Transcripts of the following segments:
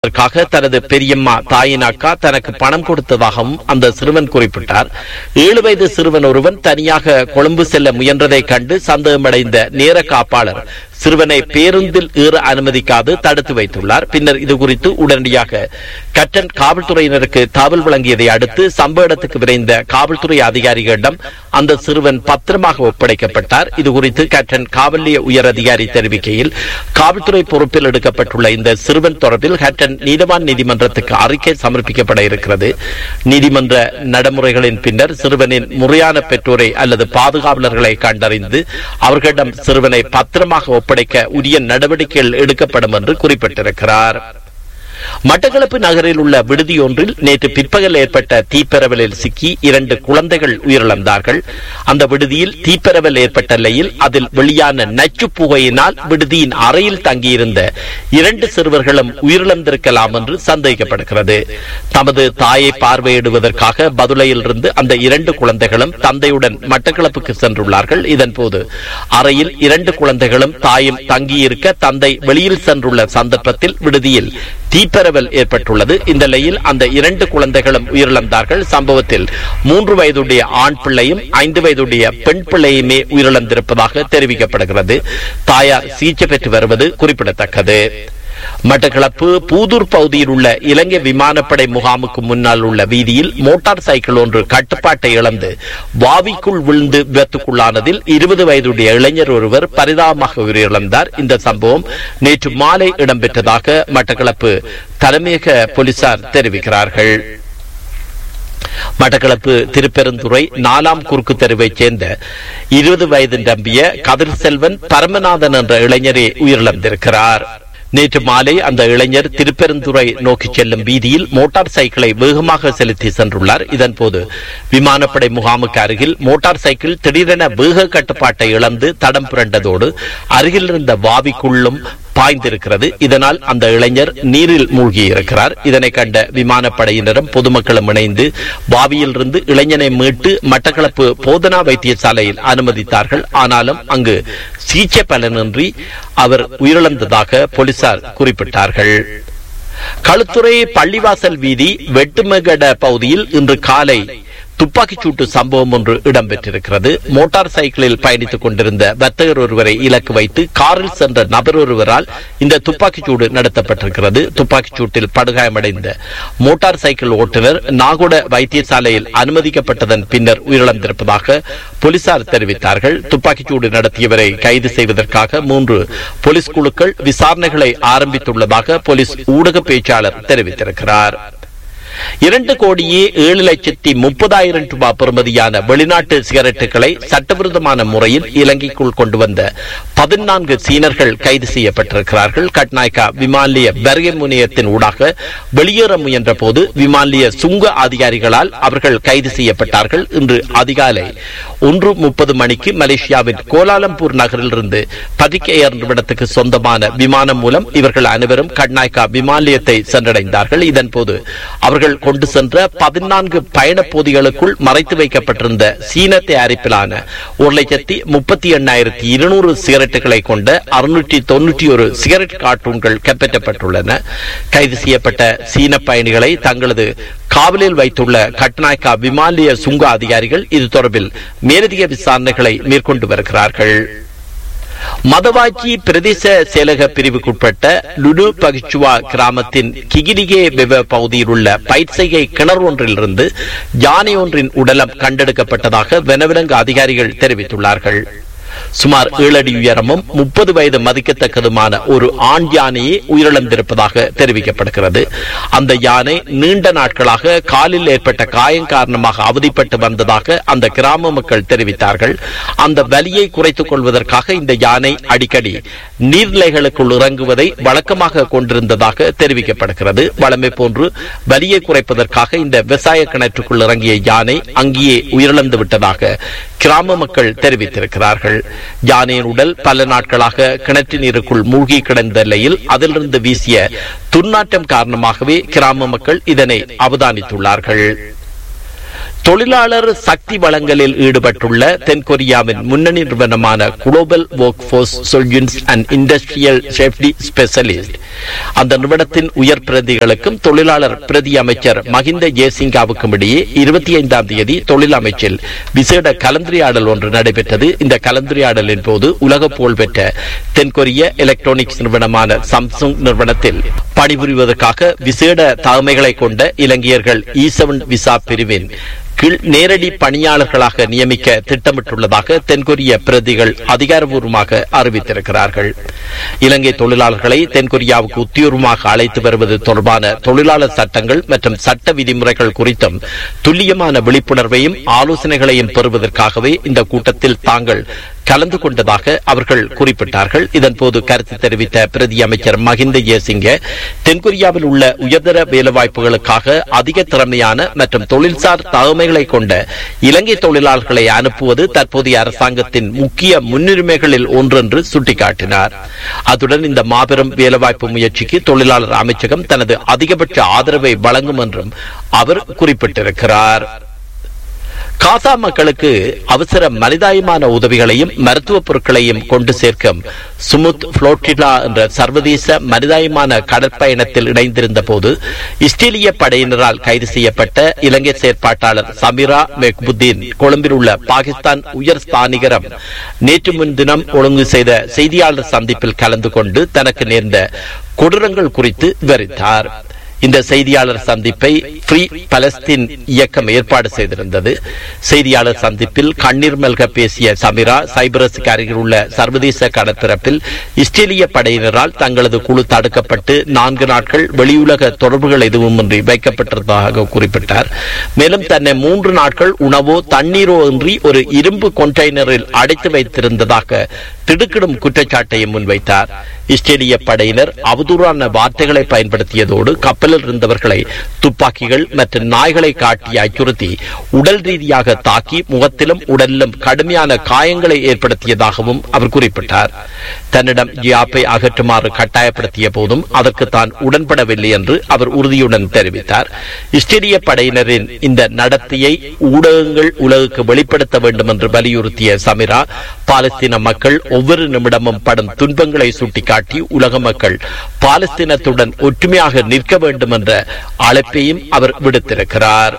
அதற்காக தனது பெரியம்மா தாயின் அக்கா தனக்கு பணம் கொடுத்ததாகவும் அந்த சிறுவன் குறிப்பிட்டார் ஏழு வயது சிறுவன் ஒருவன் தனியாக கொழும்பு செல்ல முயன்றதை கண்டு சந்தேகமடைந்த நேர காப்பாளர் சிறுவனை பேருந்தில் ஏற அனுமதிக்காது தடுத்து வைத்துள்ளார் பின்னர் இது குறித்து உடனடியாக கட்டன் காவல்துறையினருக்கு தகவல் வழங்கியதை அடுத்து சம்பவ இடத்துக்கு விரைந்த காவல்துறை அதிகாரிகளிடம் அந்த சிறுவன் பத்திரமாக ஒப்படைக்கப்பட்டார் இது குறித்து கட்டன் காவல் நிலைய உயர் அதிகாரி தெரிவிக்கையில் காவல்துறை பொறுப்பில் எடுக்கப்பட்டுள்ள இந்த சிறுவன் தொடர்பில் ஹட்டன் நீதவான் நீதிமன்றத்துக்கு அறிக்கை சமர்ப்பிக்கப்பட இருக்கிறது நீதிமன்ற நடைமுறைகளின் பின்னர் சிறுவனின் முறையான பெற்றோரை அல்லது பாதுகாவலர்களை கண்டறிந்து அவர்களிடம் சிறுவனை பத்திரமாக ஒப்படைக்க உரிய நடவடிக்கைகள் எடுக்கப்படும் என்று குறிப்பிட்டிருக்கிறார் மட்டக்களப்பு நகரில் உள்ள விடுதி ஒன்றில் நேற்று பிற்பகல் ஏற்பட்ட தீப்பரவலில் சிக்கி இரண்டு குழந்தைகள் உயிரிழந்தார்கள் அந்த விடுதியில் தீப்பரவல் ஏற்பட்ட நிலையில் அதில் வெளியான நச்சு புகையினால் விடுதியின் அறையில் தங்கியிருந்த இரண்டு சிறுவர்களும் உயிரிழந்திருக்கலாம் என்று சந்தேகிக்கப்படுகிறது தமது தாயை பார்வையிடுவதற்காக பதுளையிலிருந்து அந்த இரண்டு குழந்தைகளும் தந்தையுடன் மட்டக்களப்புக்கு சென்றுள்ளார்கள் இதன்போது அறையில் இரண்டு குழந்தைகளும் தாயும் தங்கியிருக்க தந்தை வெளியில் சென்றுள்ள சந்தர்ப்பத்தில் விடுதியில் தீப்பரவல் ஏற்பட்டுள்ளது இந்த நிலையில் அந்த இரண்டு குழந்தைகளும் உயிரிழந்தார்கள் சம்பவத்தில் மூன்று வயதுடைய ஆண் பிள்ளையும் ஐந்து வயதுடைய பெண் பிள்ளையுமே உயிரிழந்திருப்பதாக தெரிவிக்கப்படுகிறது தாயார் சிகிச்சை பெற்று வருவது குறிப்பிடத்தக்கது மட்டக்களப்பு பூதூர் பகுதியில் உள்ள இலங்கை விமானப்படை முகாமுக்கு முன்னால் உள்ள வீதியில் மோட்டார் சைக்கிள் ஒன்று கட்டுப்பாட்டை இழந்து வாவிக்குள் விழுந்து விபத்துக்குள்ளானதில் இருபது வயதுடைய இளைஞர் ஒருவர் பரிதாபமாக உயிரிழந்தார் இந்த சம்பவம் நேற்று மாலை இடம்பெற்றதாக மட்டக்களப்பு தலைமையக போலீசார் தெரிவிக்கிறார்கள் மட்டக்களப்பு திருப்பெருந்துறை நாலாம் குறுக்கு தெருவைச் சேர்ந்த இருபது வயது நம்பிய கதிர் செல்வன் பரமநாதன் என்ற இளைஞரே உயிரிழந்திருக்கிறார் நேற்று மாலை அந்த இளைஞர் திருப்பெருந்துறை நோக்கி செல்லும் வீதியில் மோட்டார் சைக்கிளை வேகமாக செலுத்தி சென்றுள்ளார் இதன்போது விமானப்படை முகாமுக்கு அருகில் மோட்டார் சைக்கிள் திடீரென வேக கட்டுப்பாட்டை இழந்து தடம் புரண்டதோடு அருகில் இருந்த வாவிக்குள்ளும் பாய்ந்திருக்கிறது இதனால் அந்த இளைஞர் நீரில் மூழ்கி இருக்கிறார் இதனை கண்ட விமானப்படையினரும் பொதுமக்களும் இணைந்து பாவியில் இருந்து இளைஞனை மீட்டு மட்டக்களப்பு போதனா வைத்தியசாலையில் அனுமதித்தார்கள் ஆனாலும் அங்கு சிகிச்சை பலனின்றி அவர் உயிரிழந்ததாக போலீசார் குறிப்பிட்டார்கள் களுத்துறை பள்ளிவாசல் வீதி வெட்டுமகட பகுதியில் இன்று காலை துப்பாக்கிச் சூட்டு சம்பவம் ஒன்று இடம்பெற்றிருக்கிறது மோட்டார் சைக்கிளில் பயணித்துக் கொண்டிருந்த வர்த்தகர் ஒருவரை இலக்கு வைத்து காரில் சென்ற நபர் ஒருவரால் இந்த துப்பாக்கிச் சூடு நடத்தப்பட்டிருக்கிறது துப்பாக்கிச் சூட்டில் படுகாயமடைந்த மோட்டார் சைக்கிள் ஓட்டுநர் நாகோட வைத்தியசாலையில் அனுமதிக்கப்பட்டதன் பின்னர் உயிரிழந்திருப்பதாக போலீசார் தெரிவித்தார்கள் துப்பாக்கிச் சூடு நடத்தியவரை கைது செய்வதற்காக மூன்று போலீஸ் குழுக்கள் விசாரணைகளை ஆரம்பித்துள்ளதாக போலீஸ் ஊடக பேச்சாளர் தெரிவித்திருக்கிறார் இரண்டு கோடியே ஏழு லட்சத்தி முப்பதாயிரம் ரூபாய் பெறுமதியான வெளிநாட்டு சிகரெட்டுகளை சட்டவிரோதமான முறையில் இலங்கைக்குள் கொண்டு வந்த பதினான்கு சீனர்கள் கைது செய்யப்பட்டிருக்கிறார்கள் கட்நாயக்கா விமானிய பர்கை முனையத்தின் ஊடாக வெளியேற முயன்ற போது விமானிய சுங்க அதிகாரிகளால் அவர்கள் கைது செய்யப்பட்டார்கள் இன்று அதிகாலை ஒன்று முப்பது மணிக்கு மலேசியாவின் கோலாலம்பூர் நகரிலிருந்து பதிக்க நிறுவனத்துக்கு சொந்தமான விமானம் மூலம் இவர்கள் அனைவரும் கட்நாயக்கா விமானியத்தை சென்றடைந்தார்கள் இதன்போது அவர்கள் கொண்டு சென்ற பதினான்கு பயணப் பொதிகளுக்குள் மறைத்து வைக்கப்பட்டிருந்த சீன தயாரிப்பிலான ஒரு லட்சத்தி முப்பத்தி எண்ணாயிரத்தி இருநூறு சிகரெட்டுகளை கொண்ட அறுநூற்றி தொன்னூற்றி ஒரு சிகரெட் கார்ட்டூன்கள் கைப்பற்றப்பட்டுள்ளன கைது செய்யப்பட்ட சீன பயணிகளை தங்களது காவலில் வைத்துள்ள கட்நாயக்கா விமானிய சுங்க அதிகாரிகள் இது தொடர்பில் மேலதிக விசாரணைகளை மேற்கொண்டு வருகிறார்கள் மதவாச்சி பிரதேச செயலக பிரிவுக்குட்பட்ட லுடு பகிச்சுவா கிராமத்தின் கிகிரிகே வெவ பகுதியில் உள்ள பயிற்செய்கை கிணறு ஒன்றிலிருந்து யானை ஒன்றின் உடலம் கண்டெடுக்கப்பட்டதாக வனவிலங்கு அதிகாரிகள் தெரிவித்துள்ளார்கள் சுமார் ஏழு அடி உயரமும் முப்பது வயது மதிக்கத்தக்கதுமான ஒரு ஆண் யானையே உயிரிழந்திருப்பதாக தெரிவிக்கப்படுகிறது அந்த யானை நீண்ட நாட்களாக காலில் ஏற்பட்ட காயம் காரணமாக அவதிப்பட்டு வந்ததாக அந்த கிராம மக்கள் தெரிவித்தார்கள் அந்த வலியை குறைத்துக் கொள்வதற்காக இந்த யானை அடிக்கடி நீர்நிலைகளுக்குள் இறங்குவதை வழக்கமாக கொண்டிருந்ததாக தெரிவிக்கப்படுகிறது வளமை போன்று வலியை குறைப்பதற்காக இந்த விவசாய கிணற்றுக்குள் இறங்கிய யானை அங்கேயே உயிரிழந்து விட்டதாக கிராம மக்கள் தெரிவித்திருக்கிறார்கள் யானையின் உடல் பல நாட்களாக கிணற்று நீருக்குள் மூழ்கி கிடந்த நிலையில் அதிலிருந்து வீசிய துர்நாற்றம் காரணமாகவே கிராம மக்கள் இதனை அவதானித்துள்ளார்கள் தொழிலாளர் சக்தி வளங்களில் ஈடுபட்டுள்ள தென்கொரியாவின் முன்னணி நிறுவனமான global work force solutions and industrial safety specialist அந்த நிறுவனத்தின் உயர் பிரதிகளுக்கும் தொழிலாளர் பிரதி அமைச்சர் மஹிந்த ஜெயசிங்காவுக்கும் இடையே இருபத்தி ஐந்தாம் தேதி தொழில் அமைச்சில் விசேட கலந்துரையாடல் ஒன்று நடைபெற்றது இந்த கலந்துரையாடலின் போது உலக புகழ்பெற்ற தென்கொரிய எலக்ட்ரானிக்ஸ் நிறுவனமான சாம்சுங் நிறுவனத்தில் பணிபுரிவதற்காக விசேட தகமைகளை கொண்ட இலங்கையர்கள் இ செவன் விசா பிரிவின் கீழ் நேரடி பணியாளர்களாக நியமிக்க திட்டமிட்டுள்ளதாக தென்கொரிய பிரதிகள் அதிகாரப்பூர்வமாக அறிவித்திருக்கிறார்கள் இலங்கை தொழிலாளர்களை தென்கொரியாவுக்கு உத்தியோகமாக அழைத்து வருவது தொடர்பான தொழிலாளர் சட்டங்கள் மற்றும் சட்ட விதிமுறைகள் குறித்தும் துல்லியமான விழிப்புணர்வையும் ஆலோசனைகளையும் பெறுவதற்காகவே இந்த கூட்டத்தில் தாங்கள் கலந்து கொண்டதாக அவர்கள் குறிப்பிட்டார்கள் இதன்போது கருத்து தெரிவித்த பிரதி அமைச்சர் மஹிந்த ஜெயசிங்க தென்கொரியாவில் உள்ள உயர்தர வேலைவாய்ப்புகளுக்காக அதிக திறமையான மற்றும் தொழில்சார் தகமைகளை கொண்ட இலங்கை தொழிலாளர்களை அனுப்புவது தற்போதைய அரசாங்கத்தின் முக்கிய முன்னுரிமைகளில் ஒன்றென்று சுட்டிக்காட்டினார் அத்துடன் இந்த மாபெரும் வேலைவாய்ப்பு முயற்சிக்கு தொழிலாளர் அமைச்சகம் தனது அதிகபட்ச ஆதரவை வழங்கும் என்றும் அவர் குறிப்பிட்டிருக்கிறார் காசா மக்களுக்கு அவசர மனிதாயமான உதவிகளையும் மருத்துவ பொருட்களையும் கொண்டு சேர்க்கும் சுமுத் புளோட்டிலா என்ற சர்வதேச மனிதாயமான கடற்பயணத்தில் இணைந்திருந்த போது இஸ்ரேலிய படையினரால் கைது செய்யப்பட்ட இலங்கை செயற்பாட்டாளர் சமீரா மெக்புத்தீன் கொழும்பில் உள்ள பாகிஸ்தான் உயர் ஸ்தானிகரம் நேற்று முன்தினம் ஒழுங்கு செய்த செய்தியாளர் சந்திப்பில் கலந்து கொண்டு தனக்கு நேர்ந்த கொடூரங்கள் குறித்து விவரித்தார் இந்த செய்தியாளர் சந்திப்பை ஃப்ரீ பலஸ்தீன் இயக்கம் ஏற்பாடு செய்திருந்தது செய்தியாளர் சந்திப்பில் கண்ணீர் மல்க பேசிய சமிரா சைப்ரஸுக்கு அருகில் உள்ள சர்வதேச கடற்பரப்பில் இஸ்ரேலிய படையினரால் தங்களது குழு தடுக்கப்பட்டு நான்கு நாட்கள் வெளியுலக தொடர்புகள் எதுவுமின்றி வைக்கப்பட்டிருந்ததாக குறிப்பிட்டார் மேலும் தன்னை மூன்று நாட்கள் உணவோ தண்ணீரோ இன்றி ஒரு இரும்பு கொண்டெய்னரில் அடைத்து வைத்திருந்ததாக திடுக்கிடும் குற்றச்சாட்டையும் முன்வைத்தார் இஸ்ரேலிய படையினர் அவதூறான வார்த்தைகளை பயன்படுத்தியதோடு கப்பலில் இருந்தவர்களை துப்பாக்கிகள் மற்றும் நாய்களை காட்டி அச்சுறுத்தி உடல் ரீதியாக தாக்கி முகத்திலும் உடலிலும் கடுமையான காயங்களை ஏற்படுத்தியதாகவும் அவர் குறிப்பிட்டார் தன்னிடம் ஜியாப்பை அகற்றுமாறு கட்டாயப்படுத்திய போதும் அதற்கு தான் உடன்படவில்லை என்று அவர் உறுதியுடன் தெரிவித்தார் இஸ்ரேலிய படையினரின் இந்த நடத்தையை ஊடகங்கள் உலகுக்கு வெளிப்படுத்த வேண்டும் என்று வலியுறுத்திய சமிரா பாலஸ்தீன மக்கள் ஒவ்வொரு நிமிடமும் படும் துன்பங்களை சுட்டிக்காட்டி உலக மக்கள் பாலஸ்தீனத்துடன் ஒற்றுமையாக நிற்க வேண்டும் என்ற அழைப்பையும் அவர் விடுத்திருக்கிறார்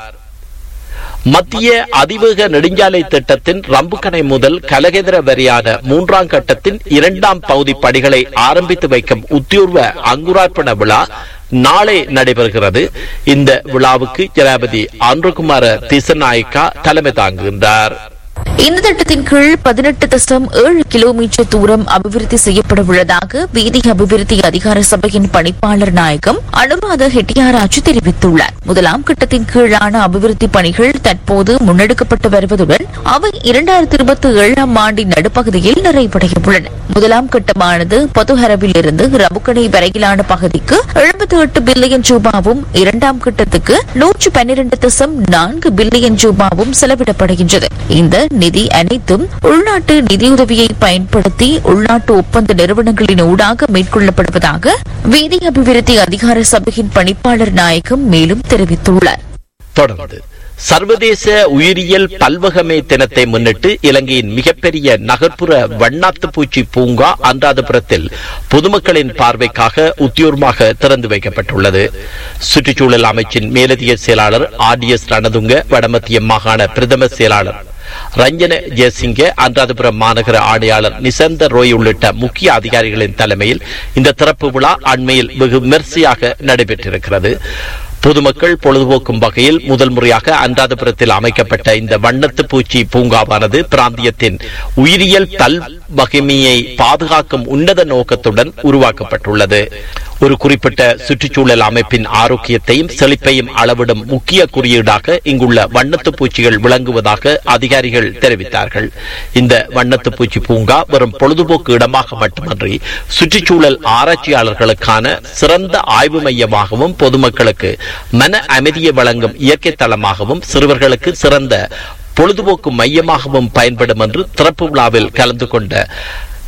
மத்திய அதிவேக நெடுஞ்சாலை திட்டத்தின் ரம்புக்கணை முதல் கலகெதிர வரியான மூன்றாம் கட்டத்தின் இரண்டாம் பகுதி படிகளை ஆரம்பித்து வைக்கும் உத்தியோர்வ அங்குரார்ப்பண விழா நாளை நடைபெறுகிறது இந்த விழாவுக்கு ஜனாபதி ஆந்திரகுமார திசநாயக்கா தலைமை தாங்குகின்றார் இந்த திட்டத்தின் கீழ் பதினெட்டு தசம் ஏழு கிலோமீட்டர் தூரம் அபிவிருத்தி செய்யப்பட உள்ளதாக வீதி அபிவிருத்தி அதிகார சபையின் பணிப்பாளர் நாயகம் அனுராத ஹெட்டியாராஜு தெரிவித்துள்ளார் முதலாம் கட்டத்தின் கீழான அபிவிருத்தி பணிகள் தற்போது முன்னெடுக்கப்பட்டு வருவதுடன் அவை இரண்டாயிரத்தி இருபத்தி ஏழாம் ஆண்டின் நடுப்பகுதியில் நிறைவடைய உள்ளன முதலாம் கட்டமானது பொதுஹரவில் இருந்து ரபுக்கடை வரையிலான பகுதிக்கு எழுபத்தி எட்டு பில்லியன் ரூபாவும் இரண்டாம் கட்டத்துக்கு நூற்று பன்னிரண்டு தசம் நான்கு பில்லியன் ரூபாவும் செலவிடப்படுகின்றது இந்த நிதி அனைத்தும் உள்நாட்டு நிதியுதவியை பயன்படுத்தி உள்நாட்டு ஒப்பந்த நிறுவனங்களின் ஊடாக மேற்கொள்ளப்படுவதாக வீதி அபிவிருத்தி அதிகார சபையின் பணிப்பாளர் நாயகம் மேலும் தெரிவித்துள்ளார் தொடர்ந்து சர்வதேச உயிரியல் பல்வகமை தினத்தை முன்னிட்டு இலங்கையின் மிகப்பெரிய நகர்ப்புற வண்ணாத்து பூச்சி பூங்கா அன்றாதபுரத்தில் பொதுமக்களின் பார்வைக்காக உத்தியோகமாக திறந்து வைக்கப்பட்டுள்ளது சுற்றுச்சூழல் அமைச்சின் மேலதிக செயலாளர் ஆர் டி எஸ் ரணதுங்க வடமத்திய மாகாண பிரதம செயலாளர் ரஞ்சன ஜெயசிங்க அன்றாதபுரம் மாநகர ஆணையாளர் நிசந்த ரோய் உள்ளிட்ட முக்கிய அதிகாரிகளின் தலைமையில் இந்த திறப்பு விழா அண்மையில் வெகு விமர்சையாக நடைபெற்றிருக்கிறது பொதுமக்கள் பொழுதுபோக்கும் வகையில் முதல் முறையாக அன்றாதபுரத்தில் அமைக்கப்பட்ட இந்த வண்ணத்து பூச்சி பூங்காவானது பிராந்தியத்தின் உயிரியல் பல் வகைமையை பாதுகாக்கும் உன்னத நோக்கத்துடன் உருவாக்கப்பட்டுள்ளது ஒரு குறிப்பிட்ட சுற்றுச்சூழல் அமைப்பின் ஆரோக்கியத்தையும் செழிப்பையும் அளவிடும் முக்கிய குறியீடாக இங்குள்ள வண்ணத்து பூச்சிகள் விளங்குவதாக அதிகாரிகள் தெரிவித்தார்கள் இந்த வண்ணத்து பூச்சி பூங்கா வெறும் பொழுதுபோக்கு இடமாக மட்டுமன்றி சுற்றுச்சூழல் ஆராய்ச்சியாளர்களுக்கான சிறந்த ஆய்வு மையமாகவும் பொதுமக்களுக்கு மன அமைதியை வழங்கும் இயற்கை தளமாகவும் சிறுவர்களுக்கு சிறந்த பொழுதுபோக்கு மையமாகவும் பயன்படும் என்று திறப்பு விழாவில் கலந்து கொண்ட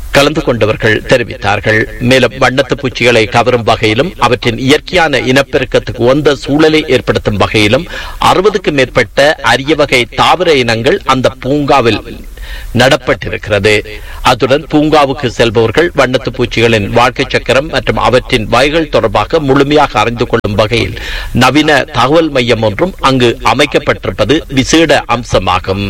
கலந்து கொண்டவர்கள் தெரிவித்தார்கள் மேலும் வண்ணத்து பூச்சிகளை கவரும் வகையிலும் அவற்றின் இயற்கையான இனப்பெருக்கத்துக்கு உந்த சூழலை ஏற்படுத்தும் வகையிலும் அறுபதுக்கும் மேற்பட்ட அரிய வகை தாவர இனங்கள் அந்த பூங்காவில் நடப்பட்டிருக்கிறது அத்துடன் பூங்காவுக்கு செல்பவர்கள் வண்ணத்து பூச்சிகளின் வாழ்க்கை சக்கரம் மற்றும் அவற்றின் வகைகள் தொடர்பாக முழுமையாக அறிந்து கொள்ளும் வகையில் நவீன தகவல் மையம் ஒன்றும் அங்கு அமைக்கப்பட்டிருப்பது விசேட அம்சமாகும்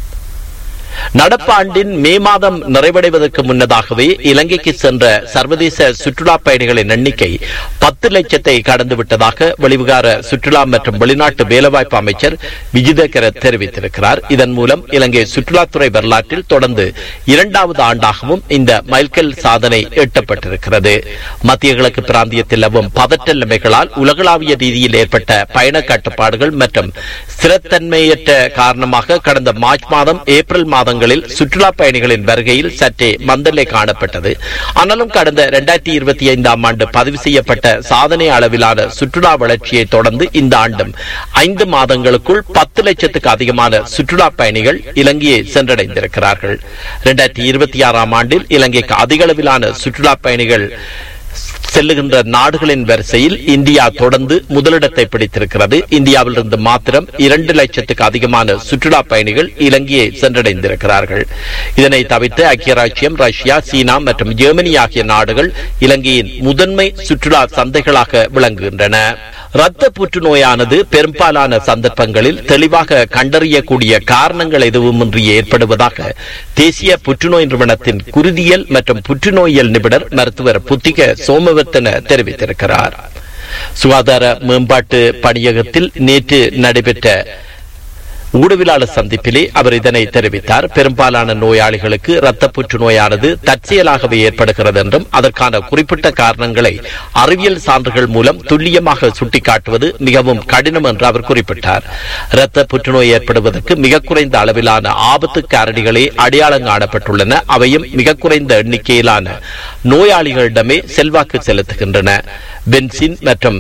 நடப்பாண்டின் மே மாதம் நிறைவடைவதற்கு முன்னதாகவே இலங்கைக்கு சென்ற சர்வதேச சுற்றுலா பயணிகளின் எண்ணிக்கை பத்து லட்சத்தை கடந்து விட்டதாக வெளிவிகார சுற்றுலா மற்றும் வெளிநாட்டு வேலைவாய்ப்பு அமைச்சர் விஜிதகர தெரிவித்திருக்கிறார் இதன் மூலம் இலங்கை சுற்றுலாத்துறை வரலாற்றில் தொடர்ந்து இரண்டாவது ஆண்டாகவும் இந்த மைல்கல் சாதனை எட்டப்பட்டிருக்கிறது மத்திய கிழக்கு பிராந்தியத்தில் நிலவும் பதற்ற நிலைமைகளால் உலகளாவிய ரீதியில் ஏற்பட்ட பயண கட்டுப்பாடுகள் மற்றும் ஸ்திரத்தன்மையற்ற காரணமாக கடந்த மார்ச் மாதம் ஏப்ரல் மாதங்களில் சுற்றுலா பயணிகளின் வருகையில் சற்றே மந்தநிலை காணப்பட்டது ஆனாலும் கடந்த இரண்டாயிரத்தி இருபத்தி ஐந்தாம் ஆண்டு பதிவு செய்யப்பட்ட சாதனை அளவிலான சுற்றுலா வளர்ச்சியை தொடர்ந்து இந்த ஆண்டும் ஐந்து மாதங்களுக்குள் பத்து லட்சத்துக்கு அதிகமான சுற்றுலா பயணிகள் இலங்கையை சென்றடைந்திருக்கிறார்கள் இரண்டாயிரத்தி இருபத்தி ஆறாம் ஆண்டில் இலங்கைக்கு அதிக அளவிலான சுற்றுலா பயணிகள் செல்லுகின்ற நாடுகளின் வரிசையில் இந்தியா தொடர்ந்து முதலிடத்தை பிடித்திருக்கிறது இந்தியாவிலிருந்து மாத்திரம் இரண்டு லட்சத்துக்கு அதிகமான சுற்றுலா பயணிகள் இலங்கையை சென்றடைந்திருக்கிறார்கள் இதனை தவிர்த்து ஐக்கிய ராஜ்யம் ரஷ்யா சீனா மற்றும் ஜெர்மனி ஆகிய நாடுகள் இலங்கையின் முதன்மை சுற்றுலா சந்தைகளாக விளங்குகின்றன இரத்த புற்றுநோயானது பெரும்பாலான சந்தர்ப்பங்களில் தெளிவாக கண்டறியக்கூடிய காரணங்கள் எதுவுமின்றி ஏற்படுவதாக தேசிய புற்றுநோய் நிறுவனத்தின் குருதியல் மற்றும் புற்றுநோயியல் நிபுணர் மருத்துவர் புத்திக சோமவர்த்தன தெரிவித்திருக்கிறார் சுகாதார மேம்பாட்டு பணியகத்தில் நேற்று நடைபெற்ற ஊடகவியலாளர் சந்திப்பிலே அவர் இதனை தெரிவித்தார் பெரும்பாலான நோயாளிகளுக்கு இரத்த புற்றுநோயானது தற்செயலாகவே ஏற்படுகிறது என்றும் அதற்கான குறிப்பிட்ட காரணங்களை அறிவியல் சான்றுகள் மூலம் துல்லியமாக சுட்டிக்காட்டுவது மிகவும் கடினம் என்று அவர் குறிப்பிட்டார் இரத்த புற்றுநோய் ஏற்படுவதற்கு மிக குறைந்த அளவிலான ஆபத்து காரணிகளே அடையாளம் காணப்பட்டுள்ளன அவையும் மிக குறைந்த எண்ணிக்கையிலான நோயாளிகளிடமே செல்வாக்கு செலுத்துகின்றன பென்சின் மற்றும்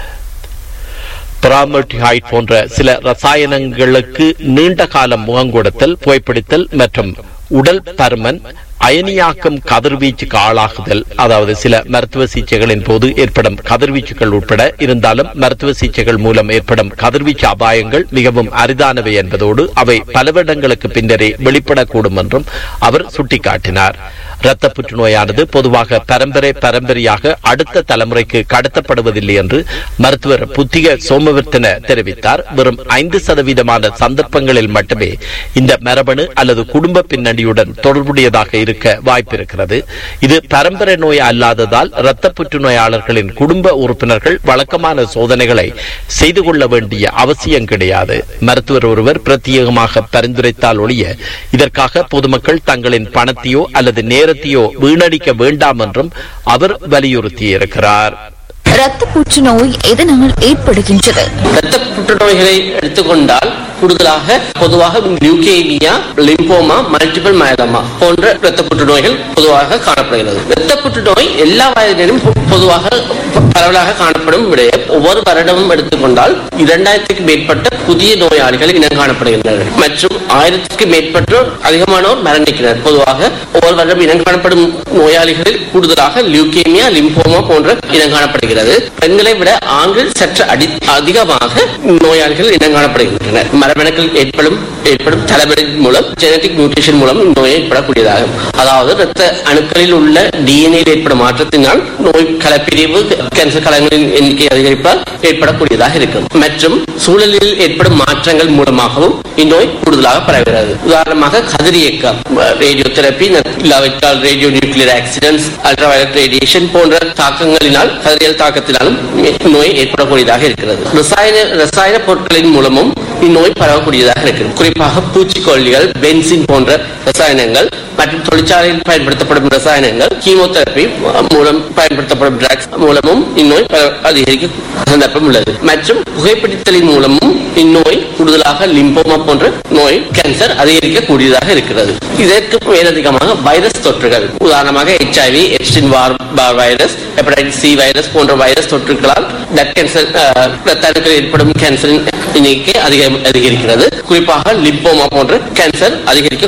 பிராமட்டிஹைட் போன்ற சில ரசாயனங்களுக்கு நீண்ட காலம் முகம் கொடுத்தல் புகைப்பிடித்தல் மற்றும் உடல் பருமன் அயனியாக்கும் கதிர்வீச்சுக்கு ஆளாகுதல் அதாவது சில மருத்துவ சிகிச்சைகளின் போது ஏற்படும் கதிர்வீச்சுகள் உட்பட இருந்தாலும் மருத்துவ சிகிச்சைகள் மூலம் ஏற்படும் கதிர்வீச்சு அபாயங்கள் மிகவும் அரிதானவை என்பதோடு அவை பல வருடங்களுக்கு பின்னரே வெளிப்படக்கூடும் என்றும் அவர் சுட்டிக்காட்டினார் இரத்த புற்றுநோயானது பொதுவாக பரம்பரை பரம்பரையாக அடுத்த தலைமுறைக்கு கடத்தப்படுவதில்லை என்று மருத்துவர் புத்திக சோமவர்த்தன தெரிவித்தார் வெறும் ஐந்து சதவீதமான சந்தர்ப்பங்களில் மட்டுமே இந்த மரபணு அல்லது குடும்ப பின்னணியுடன் தொடர்புடையதாக இருக்க வாய்ப்பிருக்கிறது இது பரம்பரை நோய் அல்லாததால் இரத்த புற்றுநோயாளர்களின் குடும்ப உறுப்பினர்கள் வழக்கமான சோதனைகளை செய்து கொள்ள வேண்டிய அவசியம் கிடையாது மருத்துவர் ஒருவர் பிரத்யேகமாக பரிந்துரைத்தால் ஒழிய இதற்காக பொதுமக்கள் தங்களின் பணத்தையோ அல்லது நேரத்தையோ வீணடிக்க வேண்டாம் என்றும் அவர் வலியுறுத்தியிருக்கிறார் இரத்த புற்றுநோய் எதனால் ஏற்படுகின்றது இரத்த புற்றுநோய்களை எடுத்துக்கொண்டால் கூடுதலாக பொதுவாக லியூகேமியா லிம்போமா மல்டிபிள் மயலமா போன்ற இரத்த புற்றுநோய்கள் பொதுவாக காணப்படுகிறது இரத்த புற்றுநோய் எல்லா வயதிலும் பொ- பொதுவாக ப- பரவலாக காணப்படும் விடயம் ஒவ்வொரு வருடமும் எடுத்துக்கொண்டால் இரண்டாயிரத்துக்கு மேற்பட்ட புதிய நோயாளிகள் இனம் காணப்படுகின்றனர் மற்றும் ஆயிரத்துக்கு மேற்பட்டோர் அதிகமானோர் மரணிக்கிறார் பொதுவாக ஒவ்வொரு வருடம் இனம் காணப்படும் நோயாளிகளில் கூடுதலாக லியூகேமியா லிம்போமா போன்ற இனம் காணப்படுகிறது பெண்களை விட ஆண்கள் சற்று அடி அதிகமாக நோயாளிகள் இனம் காணப்படுகின்றனர் மரபணுக்கள் ஏற்படும் ஏற்படும் தலைவலி மூலம் ஜெனடிக் மியூட்டேஷன் மூலம் நோய் ஏற்படக்கூடியதாகும் அதாவது இரத்த அணுக்களில் உள்ள டிஎன்ஏ ஏற்படும் மாற்றத்தினால் நோய் கலப்பிரிவு கேன்சர் கலங்களின் எண்ணிக்கை அதிகரிப்பால் ஏற்படக்கூடியதாக இருக்கும் மற்றும் சூழலில் ஏற்படும் மாற்றங்கள் மூலமாகவும் இந்நோய் கூடுதலாக பரவுகிறது உதாரணமாக கதிரியக்கம் ரேடியோ தெரப்பி இல்லாவிட்டால் radio nuclear accidents ultraviolet radiation போன்ற தாக்கங்களினால் கதிரியல் தாக்கத்தினாலும் நோய் ஏற்படக்கூடியதாக இருக்கிறது ரசாயன ரசாயன பொருட்களின் மூலமும் இந்நோய் பரவக்கூடியதாக இருக்கிறது குறிப்பாக பூச்சிக்கொல்லிகள் பென்சின் போன்ற ரசாயனங்கள் மற்றும் தொழிற்சாலையில் பயன்படுத்தப்படும் ரசாயனங்கள் கீமோதெரபி மூலம் பயன்படுத்தப்படும் ட்ரக்ஸ் மூலமும் இந்நோய் பரவ- அதிகரிக்க சந்தர்ப்பம் உள்ளது மற்றும் புகைப்பிடித்தலின் மூலமும் இந்நோய் கூடுதலாக லிம்போமா போன்ற நோய் கேன்சர் அதிகரிக்க கூடியதாக இருக்கிறது இதற்கு மேலதிகமாக வைரஸ் தொற்றுகள் உதாரணமாக HIV Epstein Barr Barr virus hepatitis C virus போன்ற வைரஸ் தொற்றுகளால் பிளட் கேன்சர் இரத்த அணுக்களில் ஏற்படும் கேன்சரின் எண்ணிக்கை அதிக அதிகரிக்கிறது குறிப்பாக லிம்போமா போன்ற கேன்சர் அதிகரிக்க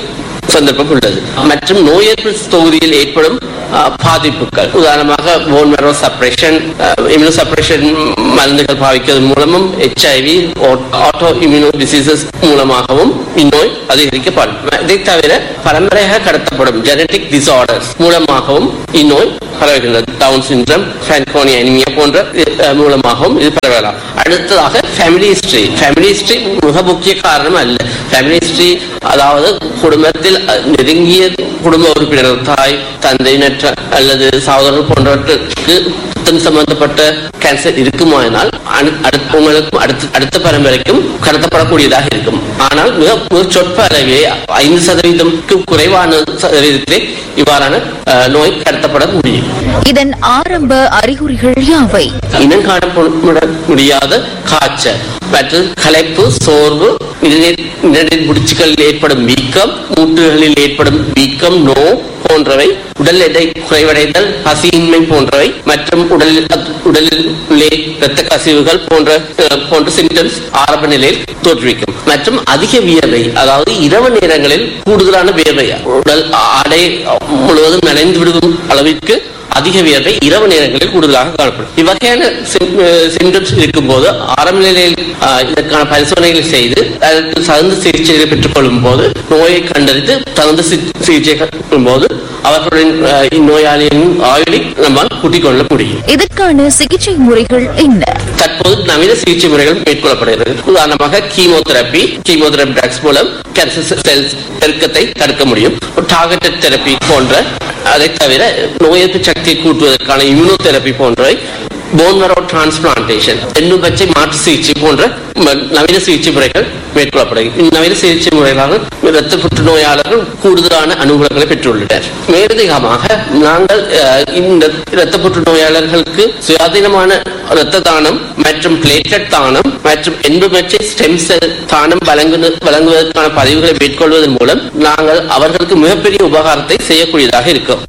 சந்தர்ப்பம் உள்ளது மற்றும் நோய் எதிர்ப்பு தொகுதியில் ஏற்படும் அஹ், பாதிப்புகள் உதாரணமாக போன் மேரோ சப்ரேஷன் இம்யூனோ சப்ரேஷன் மருந்துகள் பாவிக்கிறது மூலமும் ஹெச்ஐவி ஆட்டோ இம்யூனோ டிசீசஸ் மூலமாகவும் இந்நோய் அதிகரிக்கப்படும் இதை தவிர பரம்பரையாக கடத்தப்படும் ஜெனடிக் டிசார்டர்ஸ் மூலமாகவும் இந்நோய் பரவுகின்றது டவுன் சிண்ட்ரம் ஃபேன்கோனி அனிமியா போன்ற அஹ், மூலமாகவும் இது பரவலாம் அடுத்ததாக ஃபேமிலி ஹிஸ்டரி ஃபேமிலி ஹிஸ்டரி மிக முக்கிய காரணம் அல்ல ஃபேமிலி ஹிஸ்டரி அதாவது குடும்பத்தில் அஹ், நெருங்கிய குடும்ப உறுப்பினர் தாய் தந்தையினற்ற அல்லது சகோதரர் போன்றவற்றுக்கு ரத்தம் சம்பந்தப்பட்ட கேன்சர் இருக்குமானால் அடு- அடுத்த- உங்களுக்கும் அடுத்த அடுத்த பரம்பரைக்கும் கடத்தப்படக்கூடியதாக இருக்கும் ஆனால் மிக மிக சொற்ப அளவே ஐந்து சதவீதம்க்கு குறைவான சதவீதத்திலே இவ்வாறான அஹ், நோய் கடத்தப்பட முடியும் இதன் ஆரம்ப அறிகுறிகள் யாவை இனம் காணப்பட முடியாத காய்ச்சல் மற்றும் களைப்பு சோர்வு நிணநீர் நிணநீர் முடிச்சுகளில் ஏற்படும் வீக்கம் மூட்டுகளில் ஏற்படும் வீக்கம் நோ போன்றவை உடல் எடை குறைவடைதல் பசியின்மை போன்றவை மற்றும் உடலில் உடலில் உள்ளே இரத்த கசிவுகள் போன்ற அஹ், போன்ற சிம்டம்ஸ் ஆரம்ப நிலையில் தோற்றுவிக்கும் மற்றும் அதிக வியர்வை அதாவது இரவு நேரங்களில் கூடுதலான வியர்வை உடல் ஆடை முழுவதும் நனைந்து விடும் அளவிற்கு அதிக வியர்வை இரவு நேரங்களில் கூடுதலாக காணப்படும் இவ்வகையான சிம்டம்ஸ் இருக்கும்போது ஆரம்ப நிலையில் ஆஹ், இதற்கான பரிசோதனைகளை செய்து அதற்கு தகுந்த சிகிச்சைகளை பெற்றுக் கொள்ளும் போது நோயை கண்டறிந்து தகுந்த சி- சிகிச்சை பெறும் போது அவர்களுடன் ஆஹ், இந்நோயாளியின் ஆயுளை நம்மால் கூட்டிக் கொள்ள முடியும் இதற்கான சிகிச்சை முறைகள் என்ன தற்போது நவீன சிகிச்சை முறைகள் மேற்கொள்ளப்படுகிறது உதாரணமாக கீமோதெரப்பி கீமோதெரப்பி ட்ரக்ஸ் மூலம் கேன்சர் செல்ஸ் பெருக்கத்தை தடுக்க முடியும் டார்கெட்டட் தெரப்பி போன்ற அதை தவிர நோய் எதிர்ப்பு சக்தியை கூட்டுவதற்கான இம்யூனோதெரப்பி போன்றவை போன் மரோ டிரான்ஸ்பிளான்டேஷன் எண்ணுபச்சை மாற்று சிகிச்சை போன்ற ம- நவீன சிகிச்சை முறைகள் மேற்கொள்ளப்படுகிறது இந்நவீன சிகிச்சை முறைகளாக இரத்த புற்றுநோயாளர்கள் கூடுதலான அனுகூலங்களை பெற்றுள்ளனர் மேலதிகமாக நாங்கள் அஹ், இந்த இரத்த புற்றுநோயாளர்களுக்கு சுயாதீனமான இரத்த தானம் மற்றும் பிளேட்லெட் தானம் மற்றும் என்பமற்ற ஸ்டெம் செல் தானம் வழங்கு வழங்குவதற்கான பதிவுகளை மேற்கொள்வதன் மூலம் நாங்கள் அவர்களுக்கு மிகப்பெரிய உபகாரத்தை செய்யக்கூடியதாக இருக்கும்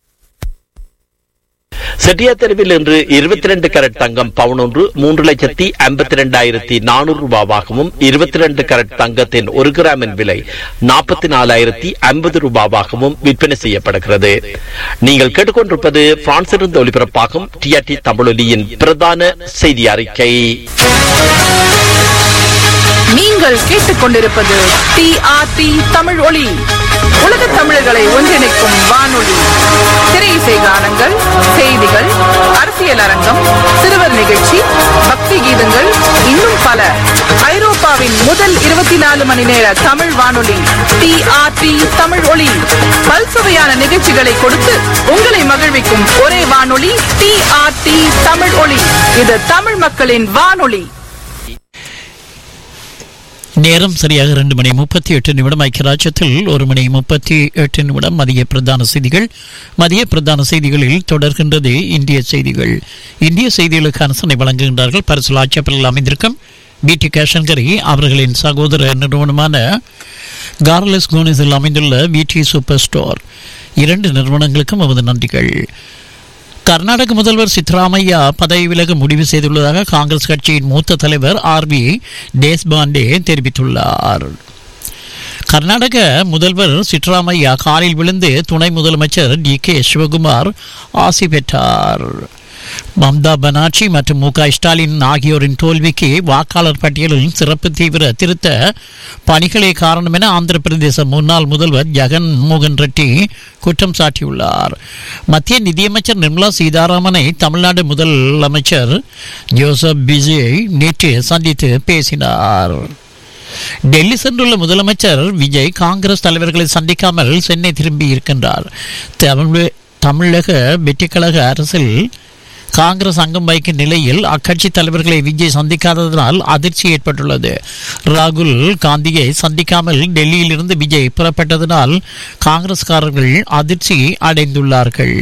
செட்டியார் தெருவில் இன்று இருபத்தி ரெண்டு கரட் தங்கம் பவுன் ஒன்று மூன்று லட்சத்தி ஐம்பத்தி ரெண்டாயிரத்தி நானூறு ரூபாவாகவும் இருபத்தி ரெண்டு கரட் தங்கத்தின் ஒரு கிராமின் விலை நாற்பத்தி நாலாயிரத்தி ஐம்பது ரூபாவாகவும் விற்பனை செய்யப்படுகிறது நீங்கள் கேட்டுக்கொண்டிருப்பது பிரான்சிலிருந்து ஒலிபரப்பாகும் டிஆர்டி தமிழொலியின் பிரதான செய்தி அறிக்கை நீங்கள் கேட்டுக்கொண்டிருப்பது டிஆர்டி தமிழ் ஒளி உலக தமிழர்களை ஒன்றிணைக்கும் வானொலி திரையிசை கானங்கள் செய்திகள் அரசியல் அரங்கம் சிறுவர் நிகழ்ச்சி பக்தி கீதங்கள் இன்னும் பல ஐரோப்பாவின் முதல் இருபத்தி நாலு மணி நேர தமிழ் வானொலி டிஆர்டி தமிழ் ஒளி பல்சுவையான நிகழ்ச்சிகளை கொடுத்து உங்களை மகிழ்விக்கும் ஒரே வானொலி டிஆர்டி தமிழ் ஒளி இது தமிழ் மக்களின் வானொலி நேரம் சரியாக ரெண்டு மணி முப்பத்தி எட்டு நிமிடம் ஐக்கியராஜ்யத்தில் ஒரு மணி முப்பத்தி எட்டு நிமிடம் மதிய பிரதான செய்திகள் மதிய பிரதான செய்திகளில் தொடர்கின்றது இந்திய செய்திகள் இந்திய செய்திகளுக்கான சனை வழங்குகின்றார்கள் பரிசுல ஆட்சேபரில் அமைந்திருக்கும் பிடி கேஷன்கரி அவர்களின் சகோதர நிறுவனமான கார்லஸ் கோனிஸில் அமைந்துள்ள பிடி சூப்பர் ஸ்டோர் இரண்டு நிறுவனங்களுக்கும் நமது நன்றிகள் கர்நாடக முதல்வர் சித்தராமையா பதவி விலக முடிவு செய்துள்ளதாக காங்கிரஸ் கட்சியின் மூத்த தலைவர் ஆர் வி தேஷ்பாண்டே தெரிவித்துள்ளார் கர்நாடக முதல்வர் சித்தராமையா காலில் விழுந்து துணை முதலமைச்சர் டி கே சிவகுமார் ஆசி பெற்றார் மம்தா பனார்ஜி மற்றும் மு க ஸ்டாலின் ஆகியோரின் தோல்விக்கு வாக்காளர் பட்டியலில் சிறப்பு தீவிர திருத்த பணிகளே காரணம் என ஆந்திர பிரதேச முன்னாள் முதல்வர் ஜெகன் மோகன் ரெட்டி குற்றம் சாட்டியுள்ளார் மத்திய நிதியமைச்சர் நிர்மலா சீதாராமனை தமிழ்நாடு முதலமைச்சர் ஜோசப் பிஜய் நேற்று சந்தித்து பேசினார் டெல்லி சென்றுள்ள முதலமைச்சர் விஜய் காங்கிரஸ் தலைவர்களை சந்திக்காமல் சென்னை திரும்பி இருக்கின்றார் தமிழ் தமிழக வெற்றிக்கழக அரசில் காங்கிரஸ் அங்கம் வகிக்கும் நிலையில் அக்கட்சி தலைவர்களை விஜய் சந்திக்காததனால் அதிர்ச்சி ஏற்பட்டுள்ளது ராகுல் காந்தியை சந்திக்காமல் டெல்லியில் இருந்து விஜய் புறப்பட்டதனால் காங்கிரஸ்காரர்கள் அதிர்ச்சி அடைந்துள்ளார்கள்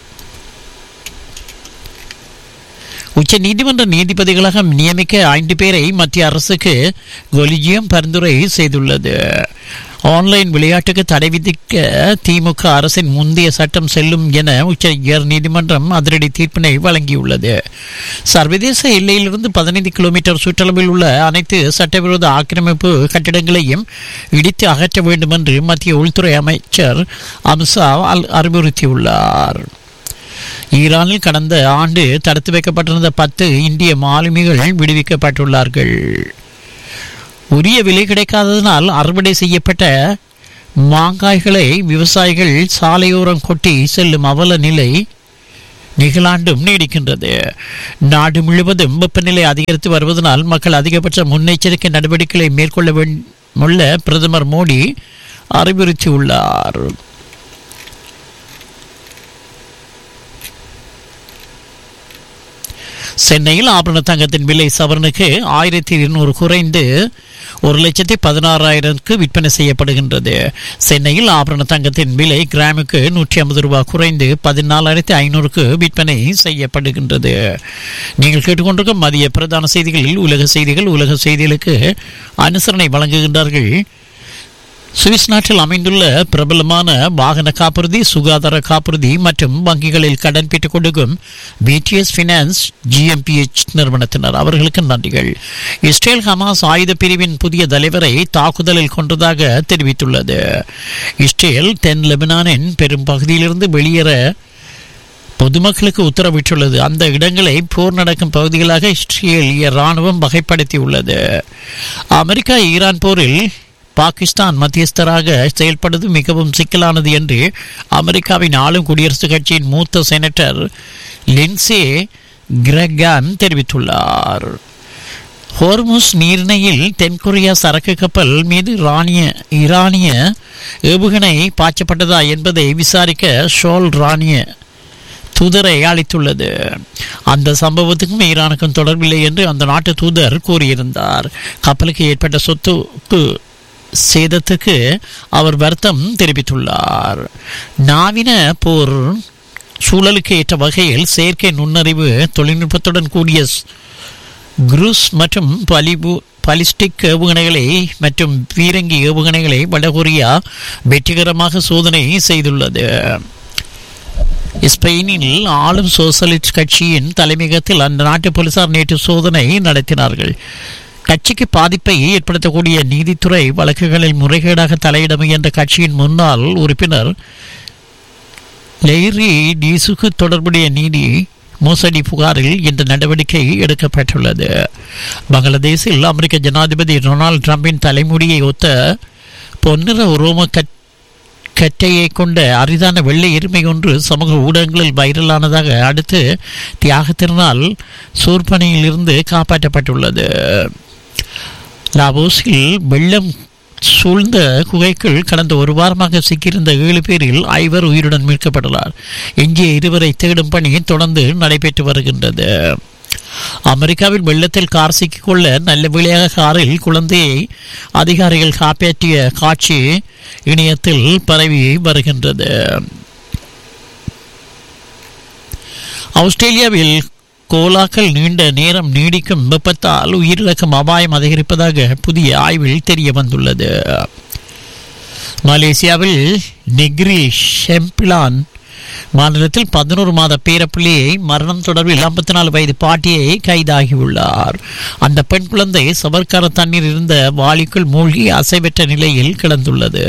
உச்ச நீதிமன்ற நீதிபதிகளாக நியமிக்க ஐந்து பேரை மத்திய அரசுக்கு கொலிஜியம் பரிந்துரை செய்துள்ளது ஆன்லைன் விளையாட்டுக்கு தடை விதிக்க திமுக அரசின் முந்தைய சட்டம் செல்லும் என உச்ச நீதிமன்றம் அதிரடி தீர்ப்பினை வழங்கியுள்ளது சர்வதேச எல்லையிலிருந்து பதினைந்து கிலோமீட்டர் சுற்றளவில் உள்ள அனைத்து சட்டவிரோத ஆக்கிரமிப்பு கட்டிடங்களையும் இடித்து அகற்ற வேண்டும் என்று மத்திய உள்துறை அமைச்சர் அமித்ஷா அல்- அறிவுறுத்தியுள்ளார் ஈரானில் கடந்த ஆண்டு தடுத்து வைக்கப்பட்டிருந்த பத்து இந்திய மாலுமிகள் விடுவிக்கப்பட்டுள்ளார்கள் உரிய விலை கிடைக்காததனால் அறுவடை செய்யப்பட்ட மாங்காய்களை விவசாயிகள் சாலையோரம் கொட்டி செல்லும் அவல நிலை நிகழாண்டும் நீடிக்கின்றது நாடு முழுவதும் வெப்பநிலை அதிகரித்து வருவதனால் மக்கள் அதிகபட்ச முன்னெச்சரிக்கை நடவடிக்கைகளை மேற்கொள்ள வேண்டுமுள்ள பிரதமர் மோடி அறிவுறுத்தியுள்ளார் சென்னையில் ஆபரண தங்கத்தின் விலை சவரனுக்கு ஆயிரத்தி இருநூறு குறைந்து ஒரு லட்சத்தி பதினாறாயிரத்துக்கு விற்பனை செய்யப்படுகின்றது சென்னையில் ஆபரண தங்கத்தின் விலை கிராமுக்கு நூற்றி ஐம்பது ரூபாய் குறைந்து பதினாலாயிரத்தி ஐநூறுக்கு விற்பனை செய்யப்படுகின்றது நீங்கள் கேட்டுக்கொண்டிருக்கும் மதிய பிரதான செய்திகளில் உலக செய்திகள் உலக செய்திகளுக்கு அனுசரணை வழங்குகின்றார்கள் சுவிஸ் நாட்டில் அமைந்துள்ள பிரபலமான வாகன காப்புறுதி சுகாதார காப்புறுதி மற்றும் வங்கிகளில் கடன் பெற்றுக் கொடுக்கும் பிடிஎஸ் ஃபினான்ஸ் ஜிஎம்பிஎச் நிறுவனத்தினர் அவர்களுக்கு நன்றிகள் இஸ்ரேல் ஹமாஸ் ஆயுத பிரிவின் புதிய தலைவரை தாக்குதலில் கொன்றதாக தெரிவித்துள்ளது இஸ்ரேல் தென் லெபனானின் பெரும் பகுதியிலிருந்து வெளியேற பொதுமக்களுக்கு உத்தரவிட்டுள்ளது அந்த இடங்களை போர் நடக்கும் பகுதிகளாக இஸ்ரேலிய ராணுவம் வகைப்படுத்தியுள்ளது அமெரிக்கா ஈரான் போரில் பாகிஸ்தான் மத்தியஸ்தராக செயல்படுவது மிகவும் சிக்கலானது என்று அமெரிக்காவின் ஆளும் குடியரசுக் கட்சியின் மூத்த செனட்டர் லின்சே கிரகான் தெரிவித்துள்ளார் ஹோர்முஸ் நீரிணையில் தென்கொரியா சரக்கு கப்பல் மீது ராணிய ஈரானிய ஏவுகணை பாய்ச்சப்பட்டதா என்பதை விசாரிக்க ஷோல் ராணிய தூதரை அளித்துள்ளது அந்த சம்பவத்துக்கும் ஈரானுக்கும் தொடர்பில்லை என்று அந்த நாட்டு தூதர் கூறியிருந்தார் கப்பலுக்கு ஏற்பட்ட சொத்துக்கு சேதத்துக்கு அவர் வருத்தம் தெரிவித்துள்ளார் நாவின போர் சூழலுக்கு ஏற்ற வகையில் செயற்கை நுண்ணறிவு தொழில்நுட்பத்துடன் கூடிய ஸ்- குரூஸ் மற்றும் பலிபு பலிஸ்டிக் ஏவுகணைகளை மற்றும் பீரங்கி ஏவுகணைகளை வடகொரியா வெற்றிகரமாக சோதனை செய்துள்ளது ஸ்பெயினில் ஆளும் சோசலிஸ்ட் கட்சியின் தலைமையகத்தில் அந்த நாட்டு போலீசார் நேற்று சோதனை நடத்தினார்கள் கட்சிக்கு பாதிப்பை ஏற்படுத்தக்கூடிய நீதித்துறை வழக்குகளில் முறைகேடாக தலையிட முயன்ற கட்சியின் முன்னாள் உறுப்பினர் லெய்ரி டீசுக்கு தொடர்புடைய நீதி மோசடி புகாரில் இந்த நடவடிக்கை எடுக்கப்பட்டுள்ளது பங்களாதேஷில் அமெரிக்க ஜனாதிபதி டொனால்டு டிரம்பின் தலைமுடியை ஒத்த பொன்னிற உரோம கட் கட்டையை கொண்ட அரிதான வெள்ளை எருமை ஒன்று சமூக ஊடகங்களில் வைரலானதாக அடுத்து தியாக திருநாள் சூர்பனையில் இருந்து காப்பாற்றப்பட்டுள்ளது லாவோஸில் வெள்ளம் சூழ்ந்த குகைக்குள் கடந்த ஒரு வாரமாக சிக்கியிருந்த ஏழு பேரில் ஐவர் உயிருடன் மீட்கப்பட்டுள்ளார் எஞ்சிய இருவரை தேடும் பணி தொடர்ந்து நடைபெற்று வருகின்றது அமெரிக்காவில் வெள்ளத்தில் கார் சிக்கிக்கொள்ள நல்ல வேளையாக காரில் குழந்தையை அதிகாரிகள் காப்பாற்றிய காட்சி இணையத்தில் பரவி வருகின்றது ஆஸ்திரேலியாவில் கோலாக்கள் நீண்ட நேரம் நீடிக்கும் வெப்பத்தால் உயிரிழக்கும் அபாயம் அதிகரிப்பதாக புதிய ஆய்வில் தெரிய வந்துள்ளது மலேசியாவில் நெக்ரி ஷெம்பிலான் மாநிலத்தில் பதினோரு மாத பேரப்பிள்ளையை மரணம் தொடர்பில் ஐம்பத்தி நாலு வயது பாட்டியை கைதாகியுள்ளார் அந்த பெண் குழந்தை சவர்க்கார தண்ணீர் இருந்த வாளிக்குள் மூழ்கி அசைவற்ற நிலையில் கிடந்துள்ளது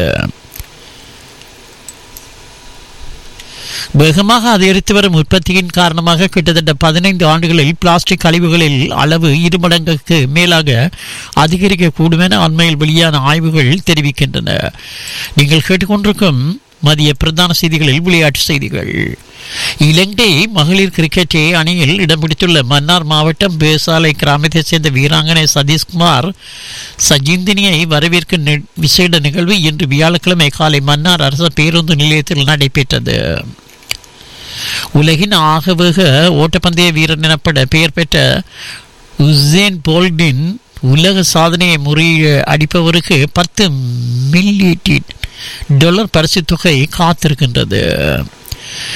வேகமாக அதிகரித்து வரும் உற்பத்தியின் காரணமாக கிட்டத்தட்ட பதினைந்து ஆண்டுகளில் பிளாஸ்டிக் கழிவுகளில் அளவு இருமடங்குக்கு மேலாக அதிகரிக்கக்கூடும் என அண்மையில் வெளியான ஆய்வுகள் தெரிவிக்கின்றன நீங்கள் கேட்டுக்கொண்டிருக்கும் மதிய பிரதான செய்திகளில் விளையாட்டு செய்திகள் இலங்கை மகளிர் கிரிக்கெட் அணியில் இடம் பிடித்துள்ள மன்னார் மாவட்டம் பேசாலை கிராமத்தைச் சேர்ந்த வீராங்கனை சதீஷ்குமார் சஜிந்தினியை வரவேற்கும் நி- விசேட நிகழ்வு இன்று வியாழக்கிழமை காலை மன்னார் அரசு பேருந்து நிலையத்தில் நடைபெற்றது உலகின் ஆகவேக ஓட்டப்பந்தய வீரன் எனப்பட பெயர் பெற்ற உசேன் போல்டின் உலக சாதனையை முறிய அடிப்பவருக்கு பத்து மில்லியன் டாலர் பரிசுத் தொகை காத்திருக்கின்றது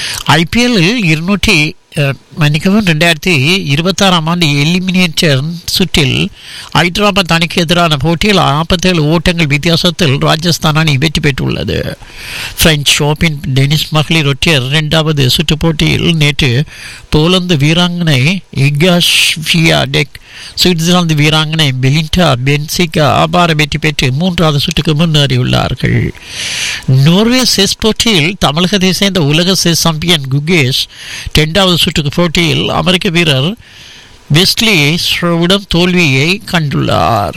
ஐபிஎல்லில் இருநூற்றி அஹ், மன்னிக்கவும் ரெண்டாயிரத்தி இருபத்தாறாம் ஆண்டு எலிமினேட்டர் சுற்றில் ஹைதராபாத் அணிக்கு எதிரான போட்டியில் நாற்பத்தேழு ஓட்டங்கள் வித்தியாசத்தில் ராஜஸ்தான் அணி வெற்றி பெற்றுள்ளது பிரெஞ்சு ஓபன் டென்னிஸ் மகளிர் ஒற்றையர் இரண்டாவது சுற்று போட்டியில் நேற்று போலந்து வீராங்கனை இகாஷ்வியாடெக் சுவிட்சர்லாந்து வீராங்கனை பெலிண்டா பென்சிகா அபார வெற்றி பெற்று மூன்றாவது சுற்றுக்கு முன்னேறியுள்ளார்கள் நோர்வே செஸ் போட்டியில் தமிழகத்தை சேர்ந்த உலக செஸ் சாம்பியன் குகேஷ் இரண்டாவது சுற்றுக்கு போட்டியில் அமெரிக்க வீரர் வெஸ்லி ஸ்ரவுடன் தோல்வியை கண்டுள்ளார்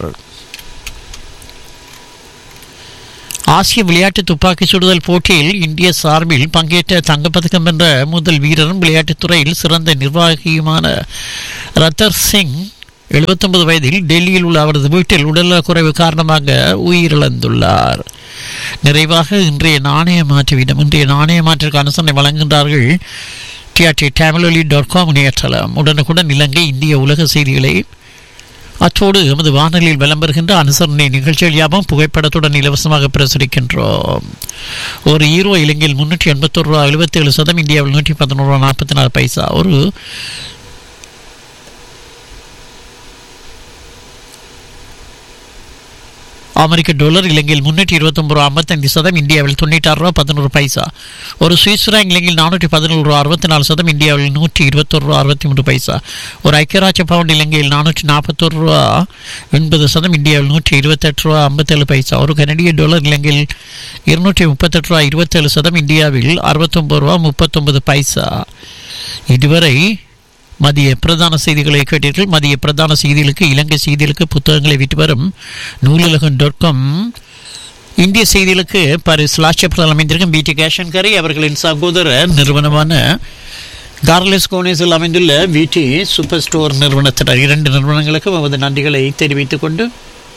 ஆசிய விளையாட்டு துப்பாக்கி சுடுதல் போட்டியில் இந்திய சார்பில் பங்கேற்ற தங்கப்பதக்கம் வென்ற முதல் வீரரும் விளையாட்டுத் துறையில் சிறந்த நிர்வாகியுமான ரத்தர் சிங் 79 வயதில் டெல்லியில் உள்ள அவரது வீட்டில் உடல்நலக் குறைவு காரணமாக உயிரிழந்துள்ளார் நிறைவாக இன்றைய நாணய மாற்று வீதம் இன்றைய நாணய மாற்றிற்கு அனுசரணை வழங்குகின்றார்கள் டிஆர்டி தமிழொலி டாட் காம் இணையதளம் உடனுக்குடன் இலங்கை இந்திய உலக செய்திகளை அத்தோடு எமது வானொலியில் விளம்பருகின்ற அனுசரணை நிகழ்ச்சிகள் யாவும் புகைப்படத்துடன் இலவசமாக பிரசுரிக்கின்றோம் ஒரு ஈரோ இலங்கையில் முன்னூற்றி எண்பத்தொரு ரூபா எழுபத்தேழு சதம் இந்தியாவில் நூற்றி பதினோரு ரூபா நாற்பத்தி நாலு பைசா ஒரு அமெரிக்க டாலர் இலங்கையில் முன்னூற்றி இருபத்தொம்பது ரூபா ஐம்பத்தஞ்சு சதம் இந்தியாவில் தொண்ணூற்றாறு ரூபா பதினோரு பைசா ஒரு சுவிஸ் ஃப்ராங்க் இலங்கையில் நானூற்றி பதினேழு ரூபா அறுபத்தி நாலு சதம் இந்தியாவில் நூற்றி இருபத்தொரு ரூபா அறுபத்தி மூன்று பைசா ஒரு ஐக்கியராட்ச பவுண்ட் இலங்கையில் நானூற்றி நாற்பத்தொரு ரூபா எண்பது சதம் இந்தியாவில் நூற்றி இருபத்தெட்டு ரூபா ஐம்பத்தேழு பைசா ஒரு கனடிய டாலர் இலங்கையில் இருநூற்றி முப்பத்தெட்டு ரூபா இருபத்தேழு சதம் இந்தியாவில் அறுபத்தொம்பது ரூபா முப்பத்தொன்பது பைசா இதுவரை மதிய பிரதான செய்திகளை கேட்டீர்கள் மதிய பிரதான செய்திகளுக்கு இலங்கை செய்திகளுக்கு புத்தகங்களை விட்டு வரும் நூலுலகம் டாட் காம் இந்திய செய்திகளுக்கு பாரிஸ் லாட்சப்பதில் அமைந்திருக்கும் பிடி கேஷன் கரை அவர்களின் சகோதர நிறுவனமான கார்லெஸ் கோனேஸில் அமைந்துள்ள விடி சூப்பர் ஸ்டோர் நிறுவனத்தினர் இரண்டு நிறுவனங்களுக்கும் நமது நன்றிகளை தெரிவித்துக் கொண்டு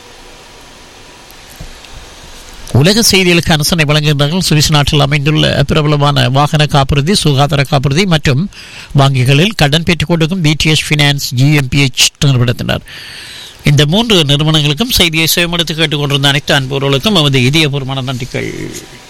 உலக செய்திகளுக்கு அனுசரணை வழங்குகின்றார்கள் சுவிஸ் நாட்டில் அமைந்துள்ள பிரபலமான வாகன காப்புறுதி சுகாதார காப்புறுதி மற்றும் வங்கிகளில் கடன் பெற்றுக் கொடுக்கும் பிடிஎஸ் ஃபினான்ஸ் ஜிஎம்பிஎச் நிறுவனத்தினர் இந்த மூன்று நிறுவனங்களுக்கும் செய்தியை சுயமெடுத்து கேட்டுக்கொண்டிருந்த அனைத்து அன்பர்களுக்கும் நமது இதயபூர்வமான நன்றிகள்